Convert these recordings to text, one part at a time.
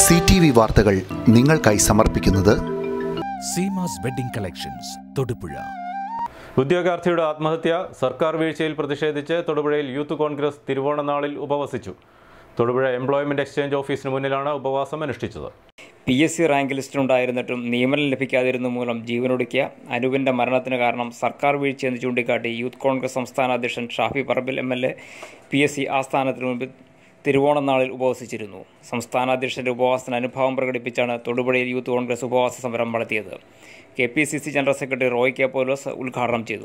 C T V വാർത്തകൾ നിങ്ങൾക്കായി സമർപ്പിക്കുന്നത് സീമാസ് വെഡിംഗ് കളക്ഷൻസ് തൊടുപുഴ ഉദ്യോഗാർത്ഥിയുടെ ആത്മഹത്യ സർക്കാർ വീഴ്ചയിൽ പ്രതിഷേധിച്ച് തൊടുപുഴയിൽ യൂത്ത് കോൺഗ്രസ് തിരുവോണനാളിൽ ഉപവസിച്ചു തൊടുപുഴ എംപ്ലോയ്മെന്റ് എക്സ്ചേഞ്ച് ഓഫീസിന് മുന്നിലാണ് ഉപവാസം അനുഷ്ഠിച്ചത് പി എസ് സി റാങ്ക് ലിസ്റ്റിലുണ്ടായിരുന്നിട്ടും നിയമനം ലഭിക്കാതിരുന്ന മൂലം ജീവനൊടുക്കിയ അനൂപിന്റെ മരണത്തിന് കാരണം സർക്കാർ വീഴ്ചയെന്ന് ചൂണ്ടിക്കാട്ടി യൂത്ത് കോൺഗ്രസ് സംസ്ഥാന അധ്യക്ഷൻ Shafi Parambil M L A P S C ആസ്ഥാനത്തിന് മുൻപിൽ തിരുവോണം നാളിൽ ഉപവസിച്ചിരുന്നു സംസ്ഥാന അധ്യക്ഷന്റെ ഉപവാസത്തിന് അനുഭാവം പ്രകടിപ്പിച്ചാണ് തൊടുപുഴയിൽ യൂത്ത് കോൺഗ്രസ് ഉപവാസ സമരം നടത്തിയത് K P C C general secretary Roy K Paulose ഉദ്ഘാടനം ചെയ്തു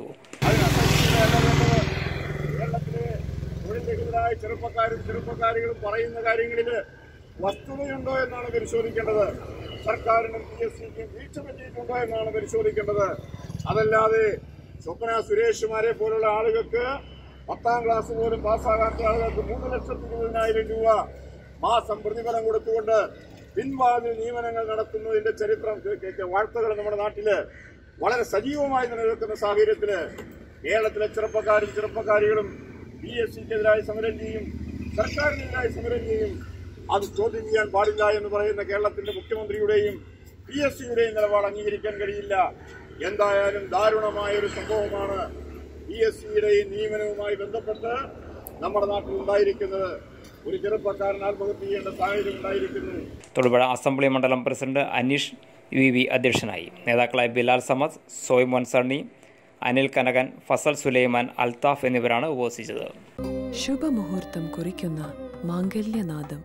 കേരളത്തിലെ തൊഴിൽരഹിതരായ ചെറുപ്പക്കാരും ചെറുപ്പക്കാരികളും പറയുന്ന കാര്യങ്ങളിൽ വസ്തുതയുണ്ടോ എന്നാണ് പരിശോധിക്കേണ്ടത് സർക്കാരിനും പി എസ് സിക്കും വീഴ്ച പറ്റിയിട്ടുണ്ടോ എന്നാണ് പരിശോധിക്കേണ്ടത് അതല്ലാതെ സ്വപ്ന സുരേഷുമാരെ പോലുള്ള ആളുകൾക്ക് പത്താം ക്ലാസ് പോലും പാസ്സാകാത്ത ആളുകൾക്ക് മൂന്ന് ലക്ഷത്തി ഇരുപതിനായിരം രൂപ മാസം പ്രതിഫലം കൊടുത്തുകൊണ്ട് പിൻവാതിൽ നിയമനങ്ങൾ നടത്തുന്നതിന്റെ ചരിത്രം കേ- കേ- വാർത്തകൾ നമ്മുടെ നാട്ടില് വളരെ സജീവമായി നിലനിൽക്കുന്ന സാഹചര്യത്തില് കേരളത്തിലെ ചെറുപ്പക്കാരും ചെറുപ്പക്കാരികളും പി എസ് സിക്കെതിരായി സമരം ചെയ്യും സർക്കാരിനെതിരായി സമരം ചെയ്യും അത് ചോദ്യം ചെയ്യാൻ പാടില്ല എന്ന് പറയുന്ന കേരളത്തിന്റെ മുഖ്യമന്ത്രിയുടെയും പി എസ് സിയുടെയും നിലപാട് അംഗീകരിക്കാൻ കഴിയില്ല എന്തായാലും ദാരുണമായ ഒരു സംഭവമാണ് പി എസ് സിയുടെയും നിയമനവുമായി ബന്ധപ്പെട്ട് നമ്മുടെ നാട്ടിൽ ഉണ്ടായിരിക്കുന്നത് ഒരു ചെറുപ്പക്കാരൻ ആത്മഹത്യ ചെയ്യേണ്ട സാഹചര്യം ഉണ്ടായിരിക്കുന്നു തൊടുപുഴ അസംബ്ലി മണ്ഡലം പ്രസിഡന്റ് അനീഷ് വി വി അധ്യക്ഷനായി നേതാക്കളായ ബിലാൽ സമദ് സോയ് മൊൻസണ്ണി അനിൽ കനകൻ ഫസൽ സുലൈമാൻ അൽത്താഫ് എന്നിവരാണ് ഉപവസിച്ചത് ശുഭമുഹൂർത്തം കുറിക്കുന്ന മാംഗല്യനാദം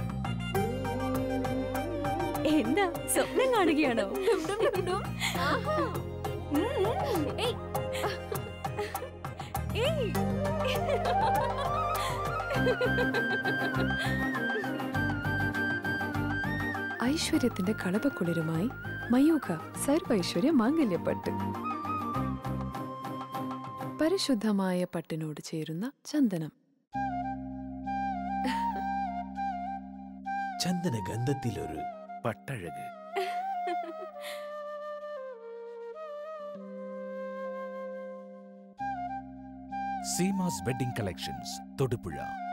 എന്താ സ്വപ്നം കാണുകയാണോ ഉം, ഉം. ഏയ്. ഏയ്. ഐശ്വര്യത്തിന്റെ കളപക്കുളിരുമായി മയൂഖ സർവൈശ്വര്യ മാംഗല്യപ്പട്ട് പരിശുദ്ധമായ പട്ടിനോട് ചേരുന്ന ചന്ദനം ചന്ദന ഗന്ധത്തിലൊരു പട്ടഴക് സീമാസ് വെഡിംഗ് കളക്ഷൻസ് തൊടുപുഴ